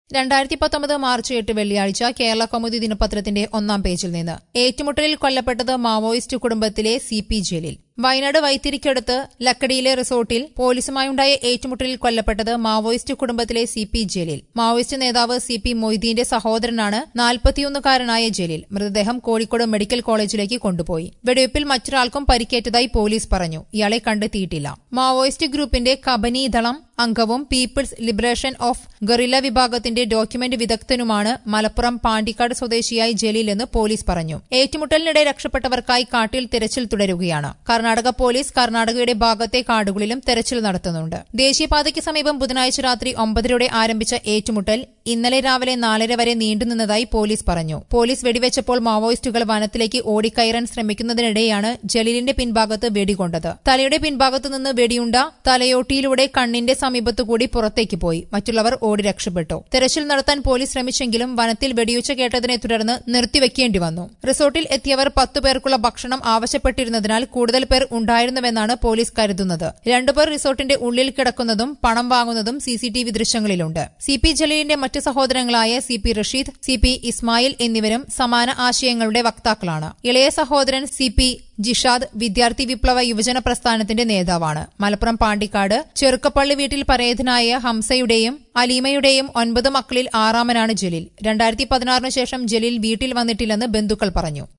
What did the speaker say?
രണ്ടായിരത്തി പത്തൊമ്പത് മാർച്ച് എട്ട് വെള്ളിയാഴ്ച കേരള കൗമുദി ദിനപത്രത്തിന്റെ ഒന്നാം പേജിൽ നിന്ന് ഏറ്റുമുട്ടലിൽ കൊല്ലപ്പെട്ടത് മാവോയിസ്റ്റ് കുടുംബത്തിലെ സി പി ജലീൽ വയനാട് വൈത്തിരിക്കടുത്ത് ലക്കടിയിലെ റിസോർട്ടിൽ പോലീസുമായുണ്ടായ ഏറ്റുമുട്ടലിൽ കൊല്ലപ്പെട്ടത് മാവോയിസ്റ്റ് കുടുംബത്തിലെ സി പി ജലീൽ മാവോയിസ്റ്റ് നേതാവ് സി പി മൊയ്തീന്റെ സഹോദരനാണ് നാൽപ്പത്തിയൊന്നുകാരനായ ജലീൽ മൃതദേഹം കോഴിക്കോട് മെഡിക്കൽ കോളേജിലേക്ക് കൊണ്ടുപോയി വെടിവയ്പിൽ മറ്റൊരാൾക്കും പരിക്കേറ്റതായി പോലീസ് പറഞ്ഞു ഇയാളെ കണ്ടെത്തിയിട്ടില്ല മാവോയിസ്റ്റ് ഗ്രൂപ്പിന്റെ കബനി ദളം അംഗവും പീപ്പിൾസ് ലിബറേഷൻ ഓഫ് ഗറില്ല വിഭാഗത്തിന്റെ ഡോക്യുമെന്റ് വിദഗ്ധനുമാണ് മലപ്പുറം പാണ്ടിക്കാട് സ്വദേശിയായ ജലീൽ എന്ന് പോലീസ് പറഞ്ഞു ഏറ്റുമുട്ടലിനിടെ രക്ഷപ്പെട്ടവർക്കായി കാട്ടിൽ തിരച്ചിൽ തുടരുകയാണ് കർണാടക പോലീസ് കർണാടകയുടെ ഭാഗത്തെ കാടുകളിലും തെരച്ചിൽ നടത്തുന്നുണ്ട് ദേശീയപാതയ്ക്ക് സമീപം ബുധനാഴ്ച രാത്രി ഒമ്പതരയോടെ ആരംഭിച്ച ഏറ്റുമുട്ടൽ ഇന്നലെ രാവിലെ നാലര വരെ നീണ്ടുനിന്നതായി പോലീസ് പറഞ്ഞു പോലീസ് വെടിവെച്ചപ്പോൾ മാവോയിസ്റ്റുകൾ വനത്തിലേക്ക് ഓടിക്കയറാൻ ശ്രമിക്കുന്നതിനിടെയാണ് ജലീലിന്റെ പിൻഭാഗത്ത് വെടികൊണ്ടത് തലയുടെ പിൻഭാഗത്തു നിന്ന് വെടിയുണ്ട തലയോട്ടിയിലൂടെ കണ്ണിന്റെ സമീപത്തുകൂടി പുറത്തേക്ക് പോയി മറ്റുള്ളവർ ഓടി രക്ഷപ്പെട്ടു തെരച്ചിൽ നടത്താൻ പോലീസ് ശ്രമിച്ചെങ്കിലും വനത്തിൽ വെടിയുച്ച കേട്ടതിനെ തുടർന്ന് നിർത്തിവെക്കേണ്ടി വന്നു റിസോർട്ടിൽ എത്തിയവർ പത്തു പേർക്കുള്ള ഭക്ഷണം ആവശ്യപ്പെട്ടിരുന്നതിനാൽ കൂടുതൽ പേർ ഉണ്ടായിരുന്നുവെന്നാണ് പോലീസ് കരുതുന്നത് രണ്ടുപേർ റിസോർട്ടിന്റെ ഉള്ളിൽ കിടക്കുന്നതും പണം വാങ്ങുന്നതും സിസിടിവി ദൃശ്യങ്ങളിലുണ്ട് സി പി ജലീലിന്റെ മറ്റ് സഹോദരങ്ങളായ C P Rasheed C P Ismail എന്നിവരും സമാന ആശയങ്ങളുടെ വക്താക്കളാണ് ഇളയ സഹോദരൻ സി പി ജിഷാദ് വിദ്യാർത്ഥി വിപ്ലവ യുവജന പ്രസ്ഥാനത്തിന്റെ നേതാവാണ് മലപ്പുറം പാണ്ടിക്കാട് ചെറുക്കപ്പള്ളി വീട്ടിൽ പരേതനായ ഹംസയുടെയും അലീമയുടെയും ഒൻപത് മക്കളിൽ ആറാമനാണ് ജലീൽ രണ്ടായിരത്തി പതിനാറിന് ശേഷം ജലീൽ വീട്ടിൽ വന്നിട്ടില്ലെന്ന് ബന്ധുക്കൾ പറഞ്ഞു